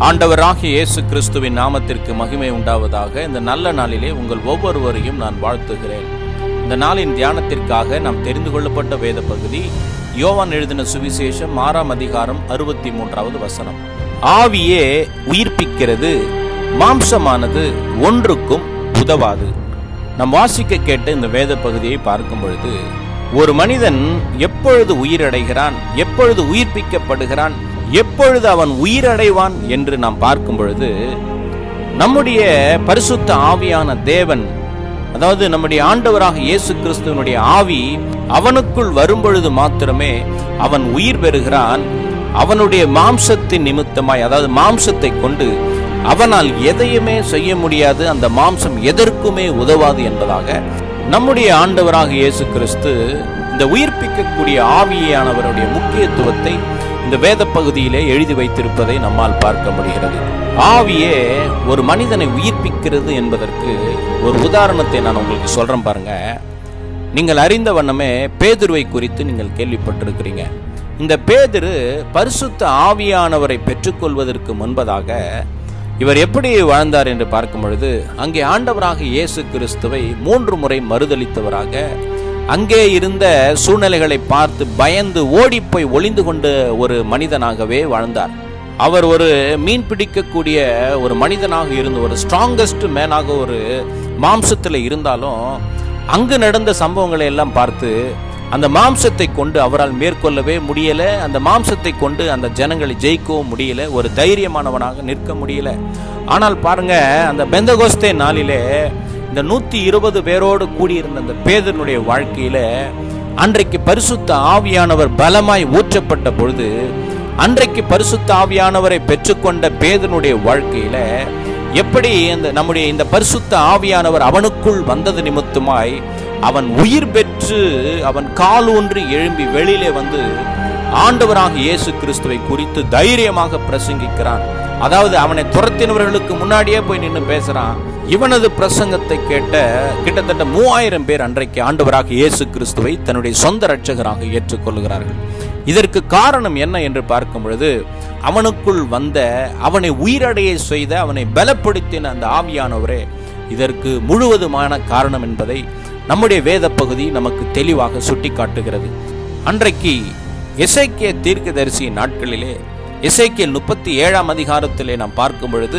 ஆண்டவராகிய இயேசு கிறிஸ்துவின் நாமத்திற்கு மகிமை உண்டாவதாக இந்த நல்ல நாளிலே உங்கள் ஒவ்வொருவரையும் நான் வாழ்த்துகிறேன் இந்த நாளின் தியானத்திற்காக நாம் தெரிந்து கொள்ளப்பட்ட வேத பகுதி யோவான் எழுதின சுவிசேஷம் ஆறாம் அதிகாரம் அறுபத்தி மூன்றாவது வசனம் ஆவியே உயிர்ப்பிக்கிறது மாம்சமானது ஒன்றுக்கும் உதவாது நாம் வாசிக்க கேட்ட இந்த வேத பகுதியை பார்க்கும் பொழுது ஒரு மனிதன் எப்பொழுது உயிரடைகிறான் எப்பொழுது உயிர்ப்பிக்கப்படுகிறான் எப்பொழுது அவன் உயிரடைவான் என்று நாம் பார்க்கும் பொழுது நம்முடைய பரிசுத்த ஆவியான தேவன் அதாவது நம்முடைய ஆண்டவராக இயேசு கிறிஸ்துவனுடைய ஆவி அவனுக்குள் வரும்பொழுது மாத்திரமே அவன் உயிர் பெறுகிறான் அவனுடைய மாம்சத்தின் நிமித்தமாய் அதாவது மாம்சத்தை கொண்டு அவனால் எதையுமே செய்ய முடியாது அந்த மாம்சம் எதற்குமே உதவாது என்பதாக நம்முடைய ஆண்டவராக இயேசு கிறிஸ்து இந்த உயிர்ப்பிக்கக்கூடிய ஆவியானவருடைய முக்கியத்துவத்தை இந்த வேத பகுதியிலே எழுதி வைத்திருப்பதை நம்மால் பார்க்க முடிகிறது ஆவியே ஒரு மனிதனை உயிர்ப்பிக்கிறது என்பதற்கு ஒரு உதாரணத்தை நான் உங்களுக்கு சொல்றேன் பாருங்க நீங்கள் அறிந்த வண்ணமே பேதுருவை குறித்து நீங்கள் கேள்விப்பட்டிருக்கிறீங்க இந்த பேதுரு பரிசுத்த ஆவியானவரை பெற்றுக்கொள்வதற்கு முன்பதாக இவர் எப்படி வாழ்ந்தார் என்று பார்க்கும் பொழுது அங்கே ஆண்டவராக இயேசு கிறிஸ்துவை மூன்று முறை மறுதளித்தவராக அங்கே இருந்த சூழ்நிலைகளை பார்த்து பயந்து ஓடிப்போய் ஒளிந்து கொண்ட ஒரு மனிதனாகவே வாழ்ந்தார் அவர் ஒரு மீன் பிடிக்கக்கூடிய ஒரு மனிதனாக இருந்து ஒரு ஸ்ட்ராங்கஸ்ட் மேனாக ஒரு மாம்சத்தில் இருந்தாலும் அங்கு நடந்த சம்பவங்களை எல்லாம் பார்த்து அந்த மாம்சத்தை கொண்டு அவரால் மேற்கொள்ளவே முடியல அந்த மாம்சத்தை கொண்டு அந்த ஜனங்களை ஜெயிக்கவும் முடியல ஒரு தைரியமானவனாக நிற்க முடியல ஆனால் பாருங்க அந்த பெந்தகோஸ்தே நாளிலே இந்த நூத்தி இருபது பேரோடு கூடியிருந்த அந்த பேதனுடைய வாழ்க்கையில அன்றைக்கு பரிசுத்த ஆவியானவர் பலமாய் ஊற்றப்பட்ட பொழுது அன்றைக்கு பரிசுத்த ஆவியானவரை பெற்றுக்கொண்ட பேதனுடைய வாழ்க்கையில எப்படி அந்த நம்முடைய இந்த பரிசுத்த ஆவியானவர் அவனுக்குள் வந்தது நிமித்தமாய் அவன் உயிர் பெற்று அவன் கால் ஒன்று எழும்பி வெளியிலே வந்து ஆண்டவராக இயேசு கிறிஸ்துவை குறித்து தைரியமாக பிரசங்கிக்கிறான் அதாவது அவனை துரத்தினவர்களுக்கு முன்னாடியே போய் நின்று பேசுறான் இவனது பிரசங்கத்தை கேட்ட கிட்டத்தட்ட மூவாயிரம் பேர் அன்றைக்கு ஆண்டவராக இயேசு கிறிஸ்துவை தன்னுடைய சொந்த இரட்சகராக ஏற்றுக்கொள்கிறார்கள் இதற்கு காரணம் என்ன என்று பார்க்கும் பொழுது அவனுக்குள் வந்த அவனை உயிரடைய செய்த அவனை பலப்படுத்தின அந்த ஆவியானவரே இதற்கு முழுவதுமான காரணம் என்பதை நம்முடைய வேத பகுதி நமக்கு தெளிவாக சுட்டி காட்டுகிறது அன்றைக்கு எசைக்கிய தீர்க்கதரிசி நாட்களிலே இசைக்கியல் முப்பத்தி ஏழாம் அதிகாரத்திலே நாம் பார்க்கும் பொழுது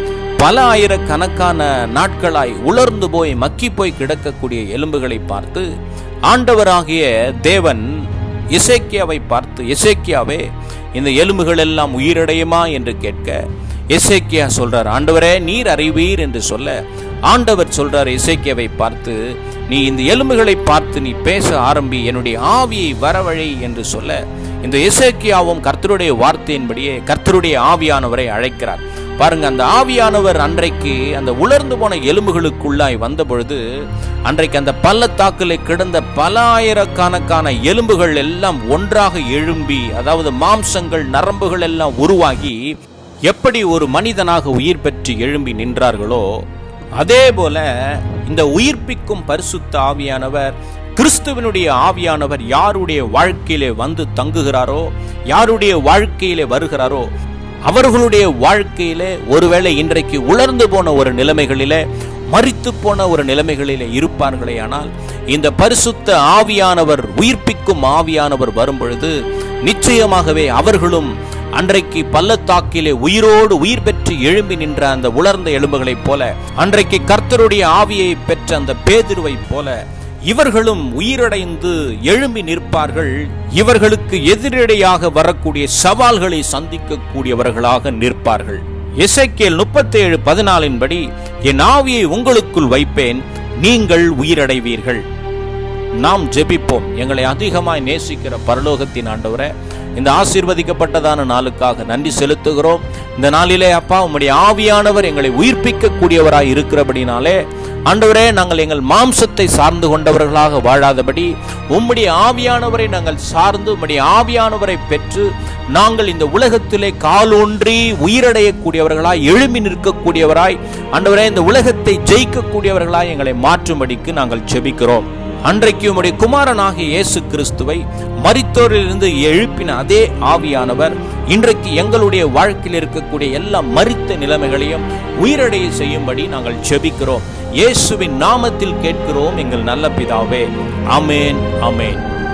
பல ஆயிரக்கணக்கான நாட்களாய் உலர்ந்து போய் மக்கி போய் கிடக்கக்கூடிய எலும்புகளை பார்த்து ஆண்டவராகிய தேவன் இசைக்கியாவை பார்த்து இசைக்கியாவே இந்த எலும்புகள் எல்லாம் உயிரடையுமா என்று கேட்க இசைக்கியா சொல்றார் ஆண்டவரே நீர் அறிவீர் என்று சொல்ல ஆண்டவர் சொல்றார் இசைக்கியாவை பார்த்து நீ இந்த எலும்புகளை பார்த்து நீ பேச ஆரம்பி என்னுடைய ஆவியை வரவழை என்று சொல்ல இந்த இசைக்கியாவும் கர்த்தருடைய வார்த்தையின்படியே கர்த்தருடைய ஆவியானவரை அழைக்கிறார் பாருங்க அந்த ஆவியானவர் அன்றைக்கு அந்த உலர்ந்து போன எலும்புகளுக்குள்ளாய் வந்த பொழுது அன்றைக்கு அந்த பள்ளத்தாக்கில் கிடந்த பல ஆயிரக்கணக்கான எலும்புகள் எல்லாம் ஒன்றாக எழும்பி அதாவது மாம்சங்கள் நரம்புகள் எல்லாம் உருவாகி எப்படி ஒரு மனிதனாக உயிர் பெற்று எழும்பி நின்றார்களோ அதே போல இந்த உயிர்ப்பிக்கும் பரிசுத்த ஆவியானவர் கிறிஸ்துவனுடைய ஆவியானவர் யாருடைய வாழ்க்கையிலே வந்து தங்குகிறாரோ யாருடைய வாழ்க்கையிலே வருகிறாரோ அவர்களுடைய வாழ்க்கையிலே ஒருவேளை இன்றைக்கு உலர்ந்து போன ஒரு நிலைமைகளிலே மறித்து போன ஒரு நிலைமைகளிலே இருப்பார்களே ஆனால் இந்த பரிசுத்த ஆவியானவர் உயிர்ப்பிக்கும் ஆவியானவர் வரும்பொழுது நிச்சயமாகவே அவர்களும் அன்றைக்கு பள்ளத்தாக்கிலே உயிரோடு உயிர் பெற்று எழும்பி நின்ற அந்த உலர்ந்த எலும்புகளைப் போல அன்றைக்கு கர்த்தருடைய ஆவியை பெற்ற அந்த பேதிருவைப் போல இவர்களும் உயிரடைந்து எழும்பி நிற்பார்கள் இவர்களுக்கு எதிரடையாக வரக்கூடிய சவால்களை சந்திக்கக்கூடியவர்களாக நிற்பார்கள் இசைக்கேல் முப்பத்தேழு பதினாலின் படி என் ஆவியை உங்களுக்குள் வைப்பேன் நீங்கள் உயிரடைவீர்கள் நாம் ஜெபிப்போம் எங்களை அதிகமாய் நேசிக்கிற பரலோகத்தின் ஆண்டவரை இந்த ஆசீர்வதிக்கப்பட்டதான நாளுக்காக நன்றி செலுத்துகிறோம் இந்த நாளிலே அப்பா உம்முடைய ஆவியானவர் எங்களை உயிர்ப்பிக்கக்கூடியவராய் இருக்கிறபடினாலே ஆண்டவரே நாங்கள் எங்கள் மாம்சத்தை சார்ந்து கொண்டவர்களாக வாழாதபடி உம்முடைய ஆவியானவரை நாங்கள் சார்ந்து உம்முடைய ஆவியானவரை பெற்று நாங்கள் இந்த உலகத்திலே காலூன்றி உயிரடையக்கூடியவர்களாய் எழும்பி நிற்கக்கூடியவராய் ஆண்டவரே இந்த உலகத்தை ஜெயிக்கக்கூடியவர்களாய் எங்களை மாற்றும்படிக்கு நாங்கள் செபிக்கிறோம் அன்றைக்கு உம்முடைய குமாரனாகிய இயேசு கிறிஸ்துவை மரித்தோரிலிருந்து எழுப்பின அதே ஆவியானவர் இன்றைக்கு எங்களுடைய வாழ்க்கையில் இருக்கக்கூடிய எல்லா மரித்த நிலைமைகளையும் உயிரடைய செய்யும்படி நாங்கள் ஜெபிக்கிறோம் இயேசுவின் நாமத்தில் கேட்கிறோம் எங்கள் நல்ல பிதாவே அமேன் அமேன்